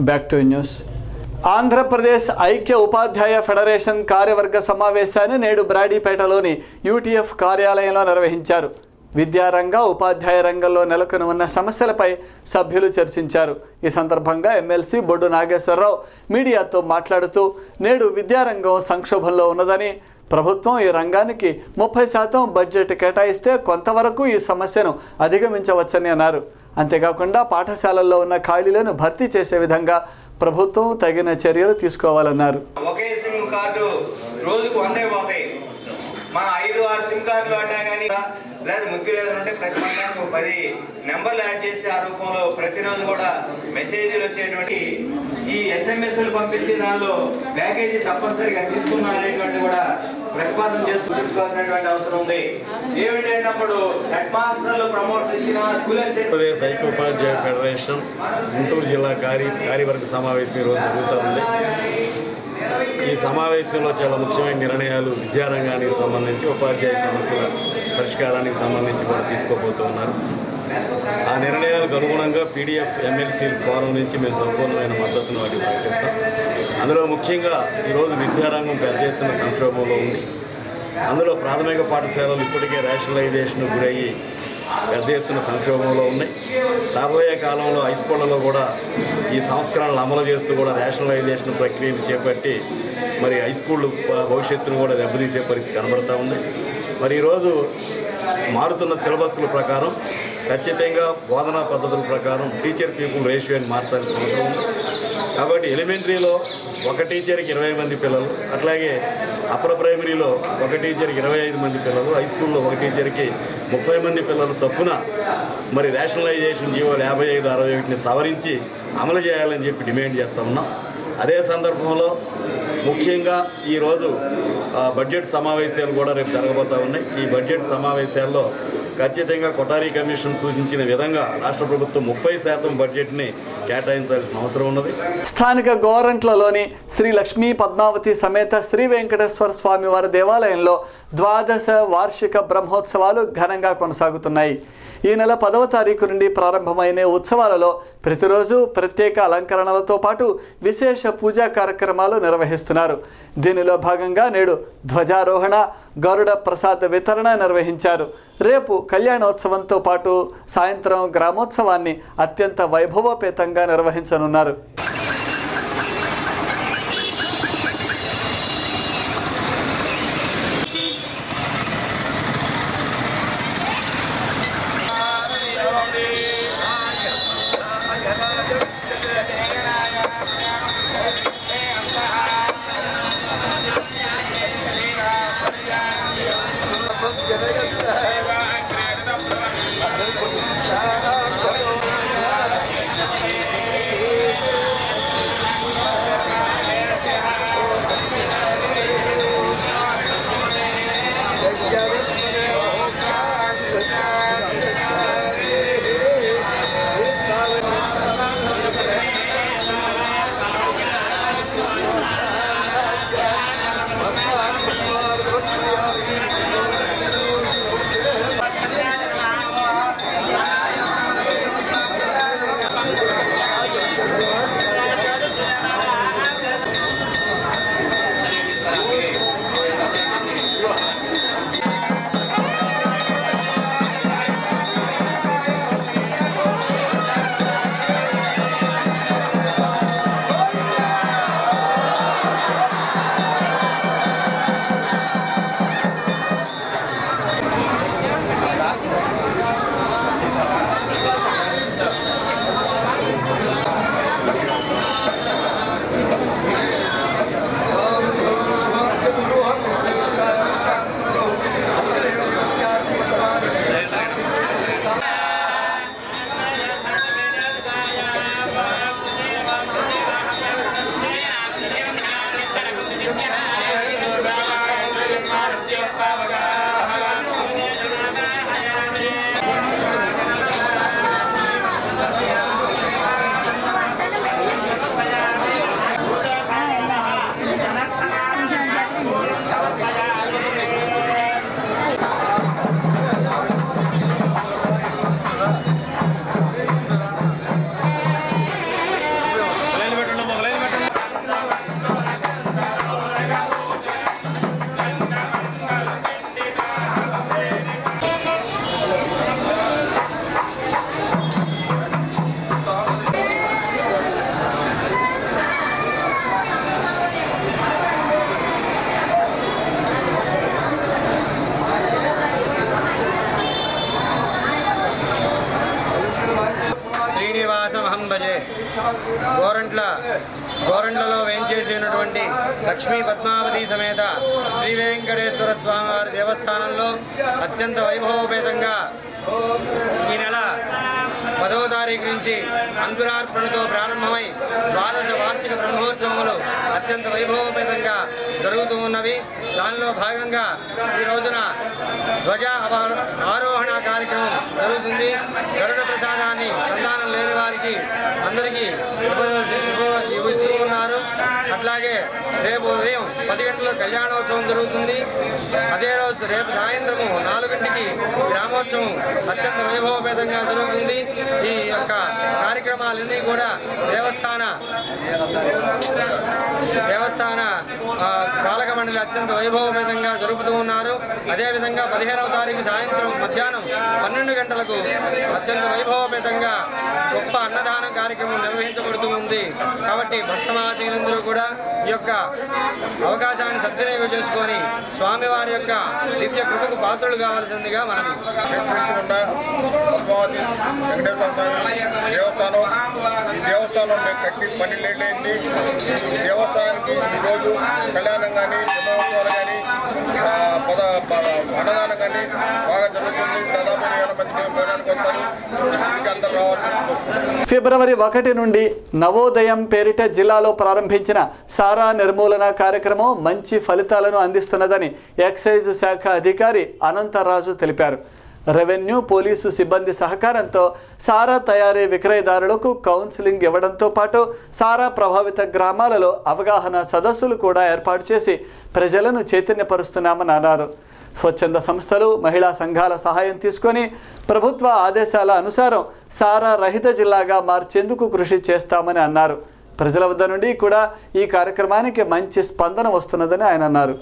back to news Andhra Pradesh ఐక్య ఉపాధ్యాయ federation కార్యవర్గ సమావేశాన్ని నేడు బ్రాడీపేటలోని యూటీఎఫ్ కార్యాలయంలో నిర్వహించారు విద్యారంగ ఉపాధ్యాయ రంగంలో నెలకొని ఉన్న సమస్యలపై సభ్యులు చర్చించారు ఈ సందర్భంగా ఎమ్మెల్సీ బొడ్డు నాగేశ్వరరావు మీడియాతో మాట్లాడుతూ నేడు విద్యారంగం సంక్షోభంలో ఉన్నదని ప్రభుత్వం ఈ రంగానికి ముప్పై శాతం బడ్జెట్ కేటాయిస్తే కొంతవరకు ఈ సమస్యను అధిగమించవచ్చని అన్నారు అంతేకాకుండా పాఠశాలల్లో ఉన్న ఖాళీలను భర్తీ చేసే విధంగా ప్రభుత్వం తగిన చర్యలు తీసుకోవాలన్నారు ఒకే సిమ్ కార్డు రోజుకు వందే పోతాయి మన ఐదు ఆరు సిమ్ కార్డులు అన్నా కానీ లేదా ముగ్గురు ఏదైనా ఉంటే ప్రతి మందానికి ఒక పది నెంబర్లు యాడ్ చేసి ఆ రూపంలో ప్రతిరోజు కూడా మెసేజ్లు వచ్చేటువంటి ఈ ఎస్ఎంఎస్లు పంపించి దానిలో ప్యాకేజీ తప్పనిసరిగా తీసుకున్నారనేటువంటి కూడా ప్రతిపాదన చేస్తూ తీసుకోవాల్సినటువంటి అవసరం ఉంది ఏమిటంటప్పుడు హెడ్ మాస్టర్లు ప్రమోట్ ఇచ్చిన స్కూల్ అసిస్టెంట్ ఆంధ్రప్రదేశ్ ఐక్య ఉపాధ్యాయ ఫెడరేషన్ గుంటూరు జిల్లా కార్య కార్యవర్గ సమావేశం ఈరోజు జరుగుతూ ఉంది ఈ సమావేశంలో చాలా ముఖ్యమైన నిర్ణయాలు విద్యారంగానికి సంబంధించి ఉపాధ్యాయ సమస్యల పరిష్కారానికి సంబంధించి కూడా తీసుకోబోతూ ఉన్నారు ఆ నిర్ణయాలకు అనుగుణంగా పీడిఎఫ్ ఎమ్మెల్సీ ఫోరం నుంచి మేము సంపూర్ణమైన మద్దతును వాటికి ప్రకటిస్తాం అందులో ముఖ్యంగా ఈరోజు విద్యారంగం పెద్ద ఎత్తున సంక్షోభంలో ఉంది అందులో ప్రాథమిక పాఠశాలలు ఇప్పటికే రేషనలైజేషన్ గురయ్యి పెద్ద ఎత్తున సంక్షోభంలో ఉన్నాయి రాబోయే కాలంలో హై స్కూళ్ళలో కూడా ఈ సంస్కరణలు అమలు చేస్తూ కూడా రేషనలైజేషన్ ప్రక్రియను చేపట్టి మరి హై స్కూల్ భవిష్యత్తును కూడా దెబ్బతీసే పరిస్థితి కనబడతా ఉంది మరి ఈరోజు మారుతున్న సిలబస్ల ప్రకారం ఖచ్చితంగా బోధనా పద్ధతుల ప్రకారం టీచర్ పీపుల్ రేషియోని మార్చాల్సిన అవసరం ఉంది కాబట్టి ఎలిమెంటరీలో ఒక టీచర్కి ఇరవై మంది పిల్లలు అట్లాగే అప్పర్ ప్రైమరీలో ఒక టీచర్కి ఇరవై ఐదు మంది పిల్లలు హై స్కూల్లో ఒక టీచర్కి ముప్పై మంది పిల్లలు చొప్పున మరి రేషనలైజేషన్ జీవోలు యాభై ఐదు అరవై ఒకటిని సవరించి అమలు చేయాలని చెప్పి డిమాండ్ చేస్తూ ఉన్నాం అదే సందర్భంలో ముఖ్యంగా ఈరోజు ఆ, బడ్జెట్ సమావేశాలు కూడా రేపు జరగబోతూ ఉన్నాయి ఈ బడ్జెట్ సమావేశాల్లో ఖచ్చితంగా కొటారీ కమిషన్ సూచించిన విధంగా రాష్ట్ర ప్రభుత్వం ముప్పై శాతం బడ్జెట్ని కేటాయించాల్సిన అవసరం ఉన్నది స్థానిక గోరంట్లలోని శ్రీ లక్ష్మీ పద్మావతి సమేత శ్రీ వెంకటేశ్వర స్వామి వారి దేవాలయంలో ద్వాదశ వార్షిక బ్రహ్మోత్సవాలు ఘనంగా కొనసాగుతున్నాయి ఈ నెల పదవ తారీఖు నుండి ప్రారంభమైన ఈ ఉత్సవాలలో ప్రతిరోజు ప్రత్యేక అలంకరణలతో పాటు విశేష పూజా కార్యక్రమాలు నిర్వహిస్తున్నారు దీనిలో భాగంగా నేడు ధ్వజారోహణ గరుడ ప్రసాద వితరణ నిర్వహించారు రేపు కళ్యాణోత్సవంతో పాటు సాయంత్రం గ్రామోత్సవాన్ని అత్యంత వైభవపేతంగా నిర్వహించనున్నారు గోరంట్ల గోరంట్లలో వేంచేసినటువంటి లక్ష్మీ పద్మావతి సమేత శ్రీ వెంకటేశ్వర స్వామివారి దేవస్థానంలో అత్యంత వైభవోపేతంగా ఈ నెల పదవ తారీఖు నుంచి అంకురార్పణతో ప్రారంభమై ద్వాదశ వార్షిక బ్రహ్మోత్సవములు అత్యంత వైభవోపేతంగా జరుగుతూ ఉన్నవి దానిలో భాగంగా ఈ రోజున ధ్వజ అవ- ఆరోహణ కార్యక్రమం జరుగుతుంది గరుడ ప్రసాదాన్ని సంతానం లేని వారికి అందరికీ ఇవ్వ- ఇవ్వ- ఇస్తూ ఉన్నారు అట్లాగే రేపు ఉదయం పది గంటల కళ్యాణోత్సవం జరుగుతుంది అదే రోజు రేపు సాయంత్రము నాలుగింటికి గ్రామోత్సవం అత్యంత వైభవపేతంగా జరుగుతుంది ఈ యొక్క కార్యక్రమాలన్నీ కూడా దేవస్థాన దేవస్థాన ఆ, పాలక మండలి అత్యంత వైభవపేతంగా జరుపుతూ ఉన్నారు అదేవిధంగా పదిహేనవ తారీఖు సాయంత్రం మధ్యాహ్నం పన్నెండు గంటలకు అత్యంత వైభవపేతంగా గొప్ప అన్నదాన కార్యక్రమం నిర్వహించబడుతూ ఉంది కాబట్టి భక్తమాశీలందరూ కూడా ఈ యొక్క అవకాశాన్ని సద్వినియోగం చేసుకొని స్వామివారి యొక్క దివ్య కృపకు పాత్రలు కావాల్సిందిగా మనం నిర్మించకుండా పద్మావతి వెంకటేశ్వర స్వామి దేవస్థానం ఈ దేవస్థానం మేము కట్టి పని లేట్ అయింది ఈ దేవస్థానానికి ఈరోజు కళ్యాణం కానీ బ్రహ్మోత్సవాలు కానీ ఆ, పద ప- అన్నదానం కానీ బాగా జరుగుతుంది దాదాపు వేల మంది భోజనానికి వస్తారు ఇంటికి అందరూ రావాల్సి ఫిబ్రవరి ఒకటి నుండి నవోదయం పేరిట జిల్లాలో ప్రారంభించిన సారా నిర్మూలన కార్యక్రమం మంచి ఫలితాలను అందిస్తున్నదని ఎక్సైజ్ శాఖ అధికారి అనంతరాజు తెలిపారు రెవెన్యూ పోలీసు సిబ్బంది సహకారంతో సారా తయారీ విక్రయదారులకు కౌన్సిలింగ్ ఇవ్వడంతో పాటు సారా ప్రభావిత గ్రామాలలో అవగాహన సదస్సులు కూడా ఏర్పాటు చేసి ప్రజలను చైతన్యపరుస్తున్నామని అన్నారు స్వచ్ఛంద సంస్థలు మహిళా సంఘాల సహాయం తీసుకొని ప్రభుత్వ ఆదేశాల అనుసారం సారా రహిత జిల్లాగా మార్చేందుకు కృషి చేస్తామని అన్నారు ప్రజల వద్ద నుండి కూడా ఈ కార్యక్రమానికి మంచి స్పందన వస్తున్నదని ఆయన అన్నారు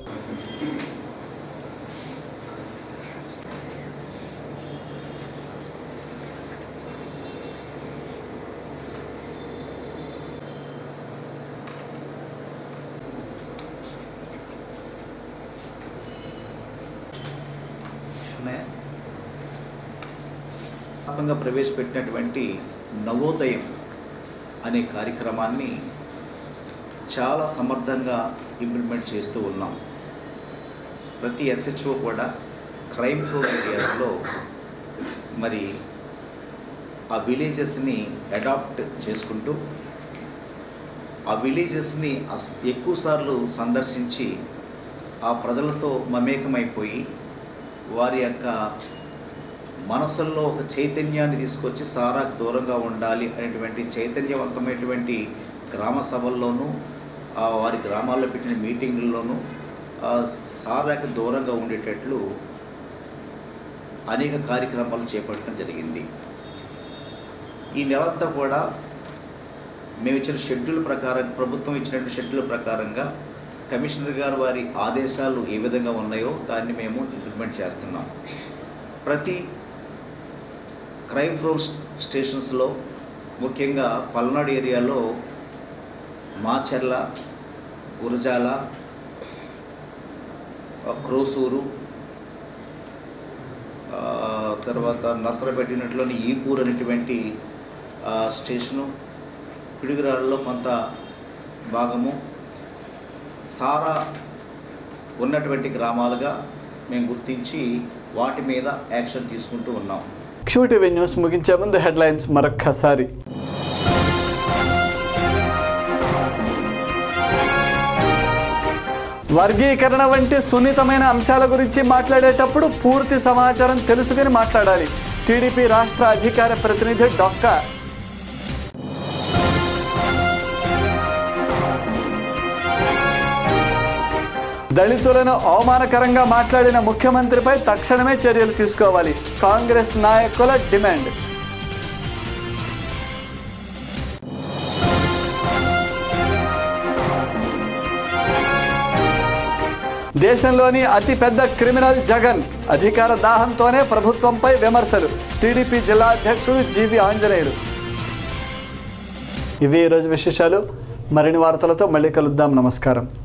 వ్యాపకంగా ప్రవేశపెట్టినటువంటి నవోదయం అనే కార్యక్రమాన్ని చాలా సమర్థంగా ఇంప్లిమెంట్ చేస్తూ ఉన్నాం ప్రతి ఎస్హెచ్ఓ కూడా క్రైమ్ ఫ్లోర్ ఏరియాలో మరి ఆ విలేజెస్ని అడాప్ట్ చేసుకుంటూ ఆ విలేజెస్ని అస్- ఎక్కువసార్లు సందర్శించి ఆ ప్రజలతో మమేకమైపోయి వారి యొక్క మనసుల్లో ఒక చైతన్యాన్ని తీసుకొచ్చి సారాకు దూరంగా ఉండాలి అనేటువంటి చైతన్యవంతమైనటువంటి గ్రామ సభల్లోనూ ఆ వారి గ్రామాల్లో పెట్టిన మీటింగుల్లోనూ ఆ సారాకు దూరంగా ఉండేటట్లు అనేక కార్యక్రమాలు చేపట్టడం జరిగింది ఈ నెలంతా కూడా మేము ఇచ్చిన షెడ్యూల్ ప్రకారం ప్రభుత్వం ఇచ్చినటువంటి షెడ్యూల్ ప్రకారంగా కమిషనర్ గారు వారి ఆదేశాలు ఏ విధంగా ఉన్నాయో దాన్ని మేము ఇంప్లిమెంట్ చేస్తున్నాం ప్రతి క్రైమ్ ఫ్లోర్ స్టేషన్స్లో ముఖ్యంగా పల్నాడు ఏరియాలో మాచర్ల గురజాల ఆ, క్రోసూరు ఆ, తర్వాత నసరబెట్టినట్లోని ఈపూర్ అనేటువంటి ఆ, స్టేషను పిడుగురాళ్ళలో కొంత భాగము సారా ఉన్నటువంటి గ్రామాలుగా మేము గుర్తించి వాటి మీద యాక్షన్ తీసుకుంటూ ఉన్నాం క్యూటీవీ న్యూస్ ముగించే ముందు హెడ్లైన్స్ మరొక్కసారి వర్గీకరణ వంటి సున్నితమైన అంశాల గురించి మాట్లాడేటప్పుడు పూర్తి సమాచారం తెలుసుకుని మాట్లాడాలి టీడీపీ రాష్ట్ర అధికార ప్రతినిధి డొక్క దళితులను అవమానకరంగా మాట్లాడిన ముఖ్యమంత్రిపై తక్షణమే చర్యలు తీసుకోవాలి కాంగ్రెస్ నాయకుల డిమాండ్ దేశంలోని అతిపెద్ద క్రిమినల్ జగన్ అధికార దాహంతోనే ప్రభుత్వంపై విమర్శలు టీడీపీ జిల్లా అధ్యక్షుడు జీవి ఆంజనేయులు ఇవి ఈరోజు విశేషాలు మరిన్ని వార్తలతో మళ్ళీ కలుద్దాం నమస్కారం